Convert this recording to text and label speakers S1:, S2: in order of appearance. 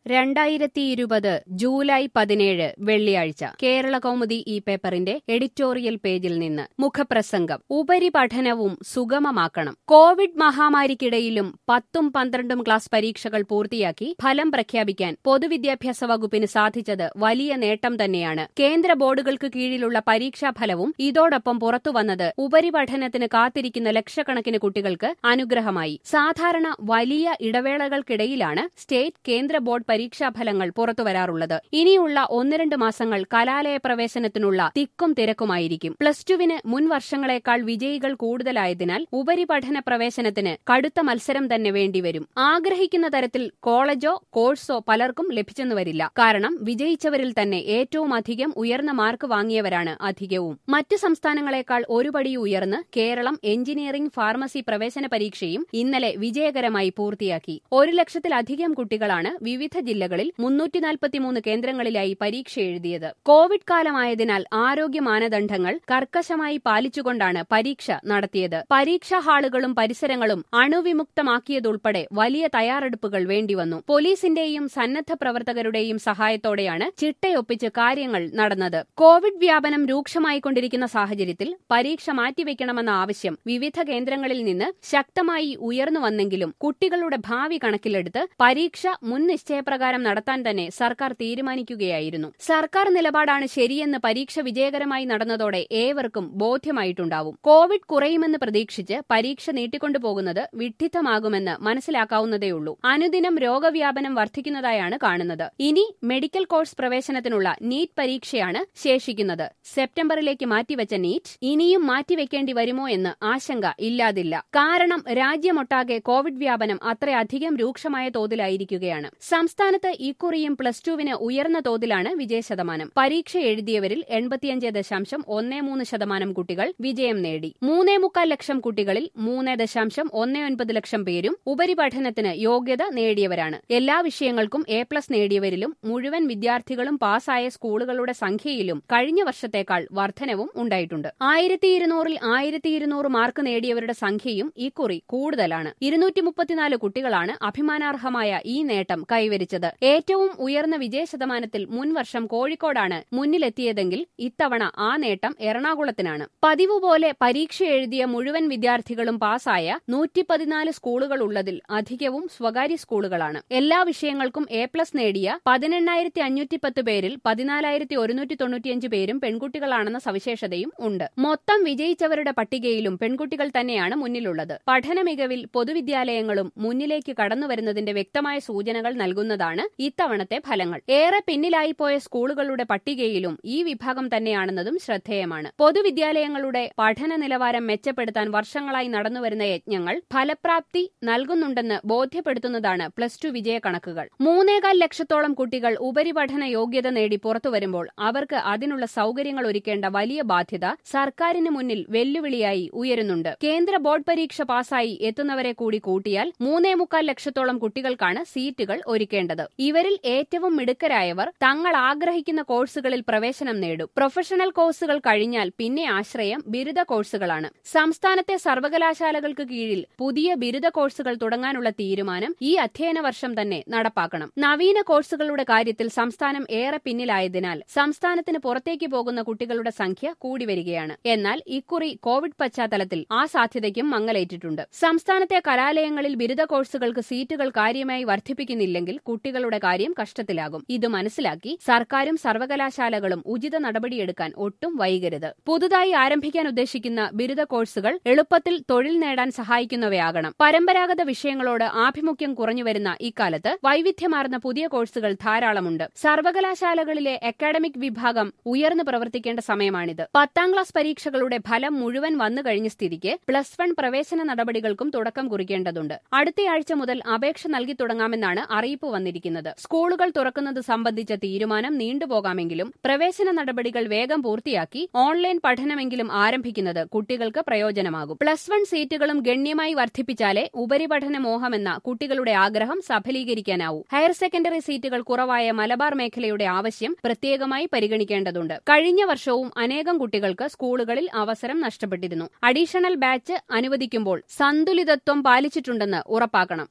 S1: രണ്ടായിരത്തി ഇരുപത് ജൂലൈ പതിനേഴ് വെള്ളിയാഴ്ച കേരള കൗമുദി ഈ പേപ്പറിന്റെ എഡിറ്റോറിയൽ പേജിൽ നിന്ന് മുഖപ്രസംഗം ഉപരിപഠനവും സുഗമമാക്കണം കോവിഡ് മഹാമാരിക്കിടയിലും പത്തും പന്ത്രണ്ടും ക്ലാസ് പരീക്ഷകൾ പൂർത്തിയാക്കി ഫലം പ്രഖ്യാപിക്കാൻ പൊതുവിദ്യാഭ്യാസ വകുപ്പിന് സാധിച്ചത് വലിയ നേട്ടം തന്നെയാണ് കേന്ദ്ര ബോർഡുകൾക്ക് കീഴിലുള്ള പരീക്ഷാഫലവും ഇതോടൊപ്പം പുറത്തുവന്നത് ഉപരിപഠനത്തിന് കാത്തിരിക്കുന്ന ലക്ഷക്കണക്കിന് കുട്ടികൾക്ക് അനുഗ്രഹമായി സാധാരണ വലിയ ഇടവേളകൾക്കിടയിലാണ് സ്റ്റേറ്റ് കേന്ദ്ര ബോർഡ് പരീക്ഷാഫലങ്ങൾ പുറത്തുവരാറുള്ളത് ഇനിയുള്ള ഒന്ന് രണ്ട് മാസങ്ങൾ കലാലയ പ്രവേശനത്തിനുള്ള തിക്കും തിരക്കുമായിരിക്കും പ്ലസ് ടുവിന് മുൻ വർഷങ്ങളെക്കാൾ വിജയികൾ കൂടുതലായതിനാൽ ഉപരിപഠന പ്രവേശനത്തിന് കടുത്ത മത്സരം തന്നെ വേണ്ടിവരും ആഗ്രഹിക്കുന്ന തരത്തിൽ കോളേജോ കോഴ്സോ പലർക്കും ലഭിച്ചെന്നു വരില്ല കാരണം വിജയിച്ചവരിൽ തന്നെ ഏറ്റവും അധികം ഉയർന്ന മാർക്ക് വാങ്ങിയവരാണ് അധികവും മറ്റു സംസ്ഥാനങ്ങളെക്കാൾ ഒരുപടി ഉയർന്ന് കേരളം എഞ്ചിനീയറിംഗ് ഫാർമസി പ്രവേശന പരീക്ഷയും ഇന്നലെ വിജയകരമായി പൂർത്തിയാക്കി ഒരു ലക്ഷത്തിലധികം കുട്ടികളാണ് വിവിധ ജില്ലകളിൽ മുന്നൂറ്റി നാൽപ്പത്തിമൂന്ന് കേന്ദ്രങ്ങളിലായി പരീക്ഷ എഴുതിയത് കോവിഡ് കാലമായതിനാൽ ആരോഗ്യ മാനദണ്ഡങ്ങൾ കർക്കശമായി പാലിച്ചുകൊണ്ടാണ് പരീക്ഷ നടത്തിയത് പരീക്ഷാ ഹാളുകളും പരിസരങ്ങളും അണുവിമുക്തമാക്കിയതുൾപ്പെടെ വലിയ തയ്യാറെടുപ്പുകൾ വേണ്ടിവന്നു പോലീസിന്റെയും സന്നദ്ധ പ്രവർത്തകരുടെയും സഹായത്തോടെയാണ് ചിട്ടയൊപ്പിച്ച് കാര്യങ്ങൾ നടന്നത് കോവിഡ് വ്യാപനം രൂക്ഷമായിക്കൊണ്ടിരിക്കുന്ന സാഹചര്യത്തിൽ പരീക്ഷ മാറ്റിവെക്കണമെന്ന ആവശ്യം വിവിധ കേന്ദ്രങ്ങളിൽ നിന്ന് ശക്തമായി ഉയർന്നു വന്നെങ്കിലും കുട്ടികളുടെ ഭാവി കണക്കിലെടുത്ത് പരീക്ഷ മുൻ നിശ്ചയപ്രകാരം നടത്താൻ തന്നെ സർക്കാർ തീരുമാനിക്കുകയായിരുന്നു സർക്കാർ നിലപാടാണ് ശരിയെന്ന് പരീക്ഷ വിജയകരമായി നടന്നതോടെ ഏവർക്കും ബോധ്യമായിട്ടുണ്ടാവും കോവിഡ് കുറയുമെന്ന് പ്രതീക്ഷിച്ച് പരീക്ഷ നീട്ടിക്കൊണ്ടുപോകുന്നത് വിഡ്ഢിത്തമാകുമെന്ന് മനസ്സിലാക്കാവുന്നതേയുള്ളൂ അനുദിനം രോഗവ്യാപനം വർദ്ധിക്കുന്നതായാണ് കാണുന്നത് ഇനി മെഡിക്കൽ കോഴ്സ് പ്രവേശനത്തിനുള്ള നീറ്റ് പരീക്ഷയാണ് ശേഷിക്കുന്നത് സെപ്റ്റംബറിലേക്ക് മാറ്റിവെച്ച നീറ്റ് ഇനിയും മാറ്റിവെക്കേണ്ടി വരുമോ എന്ന് ആശങ്ക ഇല്ലാതില്ല കാരണം രാജ്യമൊട്ടാകെ കോവിഡ് വ്യാപനം അത്രയധികം രൂക്ഷമായ തോതിലായിരിക്കുകയാണ് സംസ്ഥാനത്ത് ഇക്കുറിയും പ്ലസ് ടുവിന് ഉയർന്ന തോതിലാണ് വിജയശതമാനം പരീക്ഷ എഴുതിയവരിൽ എൺപത്തിയഞ്ച് ദശാംശം ഒന്നേ മൂന്ന് ശതമാനം കുട്ടികൾ വിജയം നേടി മൂന്നേ മുക്കാൽ ലക്ഷം കുട്ടികളിൽ മൂന്ന് ദശാംശം ഒന്നേ ഒൻപത് ലക്ഷം പേരും ഉപരിപഠനത്തിന് യോഗ്യത നേടിയവരാണ് എല്ലാ വിഷയങ്ങൾക്കും എ പ്ലസ് നേടിയവരിലും മുഴുവൻ വിദ്യാർത്ഥികളും പാസ്സായ സ്കൂളുകളുടെ സംഖ്യയിലും കഴിഞ്ഞ വർഷത്തേക്കാൾ വർധനവും ഉണ്ടായിട്ടുണ്ട് ആയിരത്തി ഇരുന്നൂറിൽ ആയിരത്തി ഇരുന്നൂറ് മാർക്ക് നേടിയവരുടെ സംഖ്യയും ഇക്കുറി കൂടുതലാണ് ഇരുന്നൂറ്റി മുപ്പത്തിനാല് കുട്ടികളാണ് അഭിമാനാർഹമായ ഈ നേട്ടം കൈവരിച്ചത് ഏറ്റവും ഉയർന്ന വിജയശതമാനത്തിൽ മുൻവർഷം കോഴിക്കോടാണ് മുന്നിലെത്തിയതെങ്കിൽ ഇത്തവണ ആ നേട്ടം എറണാകുളത്തിനാണ് പതിവ് പോലെ പരീക്ഷ എഴുതിയ മുഴുവൻ വിദ്യാർത്ഥികളും പാസ്സായ നൂറ്റി പതിനാല് സ്കൂളുകൾ ഉള്ളതിൽ അധികവും സ്വകാര്യ സ്കൂളുകളാണ് എല്ലാ വിഷയങ്ങൾക്കും എ പ്ലസ് നേടിയ പതിനെണ്ണായിരത്തി അഞ്ഞൂറ്റി പത്ത് പേരിൽ പതിനാലായിരത്തി ഒരുന്നൂറ്റി തൊണ്ണൂറ്റിയഞ്ച് പേരും പെൺകുട്ടികളാണെന്ന സവിശേഷതയും ഉണ്ട് മൊത്തം വിജയിച്ചവരുടെ പട്ടികയിലും പെൺകുട്ടികൾ തന്നെയാണ് മുന്നിലുള്ളത് പഠന മികവിൽ പൊതുവിദ്യാലയങ്ങളും മുന്നിലേക്ക് കടന്നുവരുന്നതിന്റെ വ്യക്തമായ സൂചനകൾ നൽകുന്നതാണ് ഇത്തവണത്തെ ഫലങ്ങൾ ഏറെ പിന്നിലായിപ്പോയ സ്കൂളുകളുടെ പട്ടികയിലും ഈ വിഭാഗം തന്നെയാണെന്നതും ശ്രദ്ധേയമാണ് പൊതുവിദ്യാലയങ്ങളുടെ പഠന നിലവാരം മെച്ചപ്പെടുത്താൻ വർഷങ്ങളായി നടന്നുവരുന്ന യജ്ഞങ്ങൾ ഫലപ്രാപ്തി നൽകുന്നുണ്ടെന്ന് ബോധ്യപ്പെടുത്തുന്നതാണ് പ്ലസ് ടു വിജയക്കണക്കുകൾ മൂന്നേകാൽ ലക്ഷത്തോളം കുട്ടികൾ ഉപരിപഠന യോഗ്യത നേടി പുറത്തുവരുമ്പോൾ അവർക്ക് അതിനുള്ള സൗകര്യങ്ങൾ ഒരുക്കേണ്ട വലിയ ബാധ്യത സർക്കാരിന് മുന്നിൽ വെല്ലുവിളിയായി ഉയരുന്നുണ്ട് കേന്ദ്ര ബോർഡ് പരീക്ഷ പാസായി എത്തുന്നവരെ കൂടി കൂട്ടിയാൽ മൂന്നേ മുക്കാൽ ലക്ഷത്തോളം കുട്ടികൾക്കാണ് സീറ്റുകൾ ഒരുക്കേണ്ടത് ഇവരിൽ ഏറ്റവും മിടുക്കരായവർ തങ്ങൾ ആഗ്രഹിക്കുന്ന കോഴ്സുകളിൽ പ്രവേശനം നേടും പ്രൊഫഷണൽ കോഴ്സുകൾ കഴിഞ്ഞാൽ പിന്നെ ആശ്രയം ബിരുദ കോഴ്സുകളാണ് സംസ്ഥാനത്തെ സർവകലാശാലകൾക്ക് കീഴിൽ പുതിയ ബിരുദ കോഴ്സുകൾ തുടങ്ങാനുള്ള തീരുമാനം ഈ അധ്യയന വർഷം തന്നെ നടപ്പാക്കണം നവീന കോഴ്സുകളുടെ കാര്യത്തിൽ സംസ്ഥാനം ഏറെ പിന്നിലായതിനാൽ സംസ്ഥാനത്തിന് പുറത്തേക്ക് പോകുന്ന കുട്ടികളുടെ സംഖ്യ കൂടി വരികയാണ് എന്നാൽ ഇക്കുറി കോവിഡ് പശ്ചാത്തലത്തിൽ ആ സാധ്യതയ്ക്കും മങ്ങലേറ്റിട്ടുണ്ട് സംസ്ഥാനത്തെ കലാലയങ്ങളിൽ ബിരുദ കോഴ്സുകൾക്ക് സീറ്റുകൾ കാര്യമായി വർദ്ധിപ്പിക്കുന്നില്ലെങ്കിൽ കുട്ടികളുടെ കാര്യം കഷ്ടത്തിലാകും ഇത് മനസ്സിലാക്കി സർക്കാരും സർവകലാശാലകളും ഉചിത നടപടിയെടുക്കാൻ ഒട്ടും വൈകരുത് പുതുതായി ആരംഭിക്കാൻ ഉദ്ദേശിക്കുന്ന ബിരുദ കോഴ്സുകൾ എളുപ്പത്തിൽ തൊഴിൽ നേടാൻ സഹായിക്കുന്നവയാകണം പരമ്പരാഗത വിഷയങ്ങളോട് ആഭിമുഖ്യം കുറഞ്ഞുവരുന്ന ഇക്കാലത്ത് വൈവിധ്യമാർന്ന പുതിയ കോഴ്സുകൾ ധാരാളമുണ്ട് സർവകലാശാലകളിലെ അക്കാഡമിക് വിഭാഗം ഉയർന്നു പ്രവർത്തിക്കേണ്ട സമയമാണിത് പത്താം ക്ലാസ് പരീക്ഷകളുടെ ഫലം മുഴുവൻ വന്നു കഴിഞ്ഞ സ്ഥിതിക്ക് പ്ലസ് വൺ പ്രവേശന നടപടികൾക്കും തുടക്കം കുറിക്കേണ്ടതുണ്ട് അടുത്തയാഴ്ച മുതൽ അപേക്ഷ നൽകി തുടങ്ങാമെന്നാണ് അറിയിപ്പ് വന്നിരിക്കുന്നത് സ്കൂളുകൾ തുറക്കുന്നത് സംബന്ധിച്ച തീരുമാനം നീണ്ടുപോകാമെങ്കിലും പ്രവേശന നടപടികൾ വേഗം പൂർത്തിയാക്കി ഓൺലൈൻ പഠനമെങ്കിലും ആരംഭിക്കുന്നത് കുട്ടികൾക്ക് പ്രയോജനമാകും പ്ലസ് വൺ സീറ്റുകളും ഗണ്യമായി വർദ്ധിപ്പിച്ചാലേ ഉപരിപഠന മോഹമെന്ന കുട്ടികളുടെ ആഗ്രഹം സഫലീകരിക്കാനാവൂ ഹയർ സെക്കൻഡറി സീറ്റുകൾ കുറവായ മലബാർ മേഖലയുടെ ആവശ്യം പ്രത്യേകമായി പരിഗണിക്കേണ്ടതുണ്ട് കഴിഞ്ഞ വർഷവും അനേകം കുട്ടികൾക്ക് സ്കൂളുകളിൽ അവസരം നഷ്ടപ്പെട്ടിരുന്നു അഡീഷണൽ ബാച്ച് അനുവദിക്കുമ്പോൾ സന്തുലിതത്വം പാലിച്ചിട്ടുണ്ടെന്ന് ഉറപ്പാക്കണം